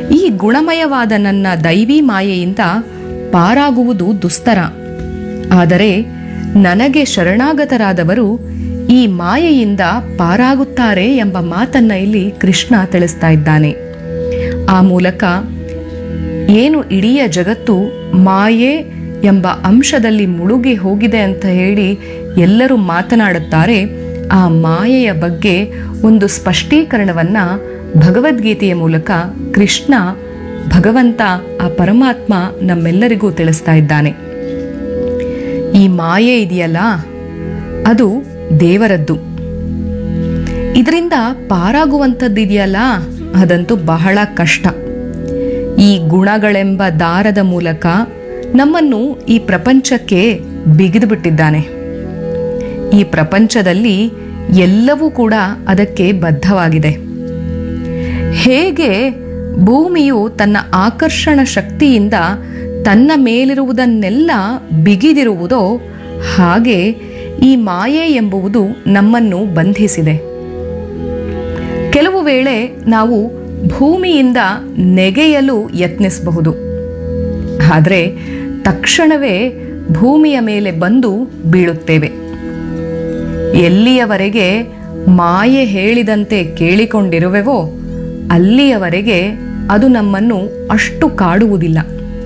ಈ ಗುಣಮಯವಾದ ನನ್ನ ದೈವಿ ಮಾಯೆಯಿಂದ ಪಾರಾಗುವುದು ದುಸ್ತರ ಆದರೆ ನನಗೆ ಶರಣಾಗತರಾದವರು ಈ ಮಾಯೆಯಿಂದ ಪಾರಾಗುತ್ತಾರೆ ಎಂಬ ಮಾತನ್ನ ಇಲ್ಲಿ ಕೃಷ್ಣ ತಿಳಿಸ್ತಾ ಇದ್ದಾನೆ ಆ ಮೂಲಕ ಏನು ಇಡೀ ಜಗತ್ತು ಮಾಯೆ ಎಂಬ ಅಂಶದಲ್ಲಿ ಮುಳುಗಿ ಹೋಗಿದೆ ಅಂತ ಹೇಳಿ ಎಲ್ಲರೂ ಮಾತನಾಡುತ್ತಾರೆ ಆ ಮಾಯೆಯ ಬಗ್ಗೆ ಒಂದು ಸ್ಪಷ್ಟೀಕರಣವನ್ನ ಭಗವದ್ಗೀತೆಯ ಮೂಲಕ ಕೃಷ್ಣ ಭಗವಂತ ಆ ಪರಮಾತ್ಮ ನಮ್ಮೆಲ್ಲರಿಗೂ ತಿಳಿಸ್ತಾ ಇದ್ದಾನೆ ಈ ಮಾಯೆ ಇದೆಯಲ್ಲ ಅದು ದೇವರದ್ದು ಇದರಿಂದ ಪಾರಾಗುವಂಥದ್ದಿದೆಯಲ್ಲ ಅದಂತೂ ಬಹಳ ಕಷ್ಟ ಈ ಗುಣಗಳೆಂಬ ದಾರದ ಮೂಲಕ ನಮ್ಮನ್ನು ಈ ಪ್ರಪಂಚಕ್ಕೆ ಬಿಗಿದು ಬಿಟ್ಟಿದ್ದಾನೆ ಈ ಪ್ರಪಂಚದಲ್ಲಿ ಎಲ್ಲವೂ ಕೂಡ ಅದಕ್ಕೆ ಬದ್ಧವಾಗಿದೆ ಹೇಗೆ ಭೂಮಿಯು ತನ್ನ ಆಕರ್ಷಣ ಶಕ್ತಿಯಿಂದ ತನ್ನ ಮೇಲಿರುವುದನ್ನೆಲ್ಲ ಬಿಗಿದಿರುವುದೋ ಹಾಗೆ ಈ ಮಾಯೆ ಎಂಬುವುದು ನಮ್ಮನ್ನು ಬಂಧಿಸಿದೆ ಕೆಲವು ವೇಳೆ ನಾವು ಭೂಮಿಯಿಂದ ನೆಗೆಯಲು ಯತ್ನಿಸಬಹುದು ಆದರೆ ತಕ್ಷಣವೇ ಭೂಮಿಯ ಮೇಲೆ ಬಂದು ಬೀಳುತ್ತೇವೆ ಎಲ್ಲಿಯವರೆಗೆ ಮಾಯೆ ಹೇಳಿದಂತೆ ಕೇಳಿಕೊಂಡಿರುವೆವೋ ಅಲ್ಲಿಯವರೆಗೆ ಅದು ನಮ್ಮನ್ನು ಅಷ್ಟು ಕಾಡುವುದಿಲ್ಲ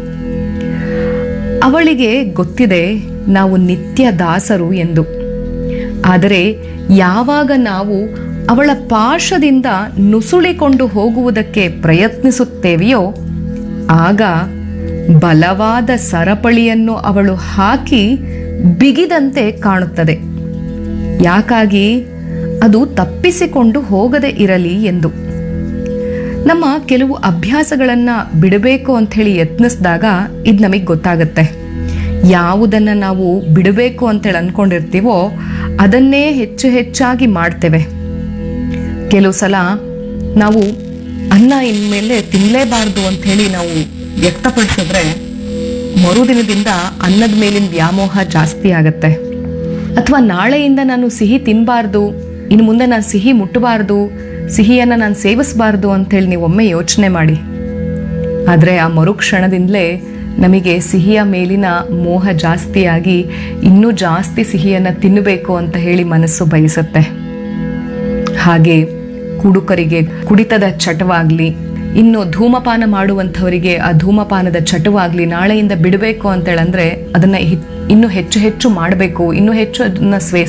ಅವಳಿಗೆ ಗೊತ್ತಿದೆ ನಾವು ನಿತ್ಯ ದಾಸರು ಎಂದು ಆದರೆ ಯಾವಾಗ ನಾವು ಅವಳ ಪಾಶದಿಂದ ನುಸುಳಿಕೊಂಡು ಹೋಗುವುದಕ್ಕೆ ಪ್ರಯತ್ನಿಸುತ್ತೇವೆಯೋ ಆಗ ಬಲವಾದ ಸರಪಳಿಯನ್ನು ಅವಳು ಹಾಕಿ ಬಿಗಿದಂತೆ ಕಾಣುತ್ತದೆ ಯಾಕಾಗಿ ಅದು ತಪ್ಪಿಸಿಕೊಂಡು ಹೋಗದೆ ಇರಲಿ ಎಂದು ನಮ್ಮ ಕೆಲವು ಅಭ್ಯಾಸಗಳನ್ನ ಬಿಡಬೇಕು ಅಂತ ಹೇಳಿ ಯತ್ನಿಸಿದಾಗ ಇದು ನಮಗೆ ಗೊತ್ತಾಗುತ್ತೆ ಯಾವುದನ್ನ ನಾವು ಬಿಡಬೇಕು ಅಂತೇಳಿ ಅನ್ಕೊಂಡಿರ್ತೀವೋ ಅದನ್ನೇ ಹೆಚ್ಚು ಹೆಚ್ಚಾಗಿ ಮಾಡ್ತೇವೆ ಕೆಲವು ಸಲ ನಾವು ಅನ್ನ ಇನ್ಮೇಲೆ ತಿನ್ನಲೇಬಾರ್ದು ಅಂತ ಹೇಳಿ ನಾವು ವ್ಯಕ್ತಪಡಿಸಿದ್ರೆ ಮರುದಿನದಿಂದ ಅನ್ನದ ಮೇಲಿನ ವ್ಯಾಮೋಹ ಜಾಸ್ತಿ ಆಗತ್ತೆ ಅಥವಾ ನಾಳೆಯಿಂದ ನಾನು ಸಿಹಿ ತಿನ್ನಬಾರ್ದು ಇನ್ನು ಮುಂದೆ ನಾನು ಸಿಹಿ ಮುಟ್ಟಬಾರ್ದು ಸಿಹಿಯನ್ನು ನಾನು ಸೇವಿಸಬಾರ್ದು ಅಂತೇಳಿ ನೀವು ಒಮ್ಮೆ ಯೋಚನೆ ಮಾಡಿ ಆದರೆ ಆ ಮರುಕ್ಷಣದಿಂದಲೇ ನಮಗೆ ಸಿಹಿಯ ಮೇಲಿನ ಮೋಹ ಜಾಸ್ತಿಯಾಗಿ ಇನ್ನೂ ಜಾಸ್ತಿ ಸಿಹಿಯನ್ನು ತಿನ್ನಬೇಕು ಅಂತ ಹೇಳಿ ಮನಸ್ಸು ಬಯಸುತ್ತೆ ಹಾಗೆ ಕುಡುಕರಿಗೆ ಕುಡಿತದ ಚಟವಾಗ್ಲಿ ಇನ್ನು ಧೂಮಪಾನ ಮಾಡುವಂಥವರಿಗೆ ಆ ಧೂಮಪಾನದ ಚಟವಾಗ್ಲಿ ನಾಳೆಯಿಂದ ಬಿಡಬೇಕು ಅಂತೇಳಂದ್ರೆ ಅದನ್ನ ಹಿ- ಇನ್ನು ಹೆಚ್ಚು ಹೆಚ್ಚು ಮಾಡಬೇಕು ಇನ್ನು ಹೆಚ್ಚು ಅದನ್ನ ಸ್ವೇ